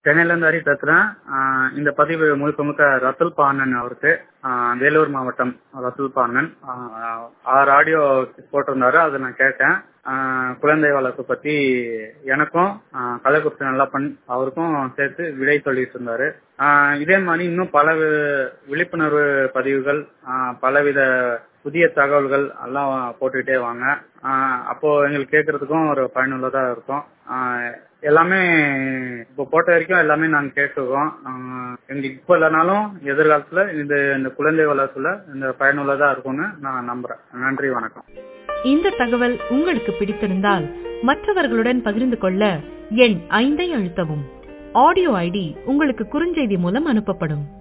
சென்னையில இருந்து ஹரி பேசுறேன் ஆஹ் இந்த பதிவு முழுக்க முழுக்க ரத்துல் பானன் அவருக்கு ஆஹ் வேலூர் மாவட்டம் ரத்துல் பானன் ஆஹ் ஆறு ஆடியோ போட்டிருந்தாரு அதை நான் கேட்டேன் ஆஹ் குழந்தை வளர்ப்பு பத்தி எனக்கும் ஆஹ் கள்ளக்குறிச்சி நல்லப்பன் அவருக்கும் சேர்த்து விடை சொல்லிட்டு இருந்தாரு ஆஹ் இதே மாதிரி இன்னும் பல வி- விழிப்புணர்வு பதிவுகள் ஆஹ் பலவித புதிய தகவல்கள் எல்லாம் போட்டுக்கிட்டே வாங்க ஆஹ் அப்போ எங்களுக்கு கேட்கறதுக்கும் ஒரு பயனுள்ளதா இருக்கும் ஆஹ் எல்லாமே இப்போ போட்ட வரைக்கும் எல்லாமே நாங்க கேட்டுருக்கோம் ஆஹ் எங்களுக்கு இப்போ இல்லைனாலும் எதிர்காலத்துல இந்த இந்த குழந்தை வளர்ப்புல இந்த பயனுள்ளதா இருக்கும்னு நான் நம்புறேன் நன்றி வணக்கம் இந்த தகவல் உங்களுக்கு பிடித்திருந்தால் மற்றவர்களுடன் பகிர்ந்து கொள்ள எண் ஐந்தை அழுத்தவும் ஆடியோ ஐடி உங்களுக்கு குறுஞ்செய்தி மூலம் அனுப்பப்படும்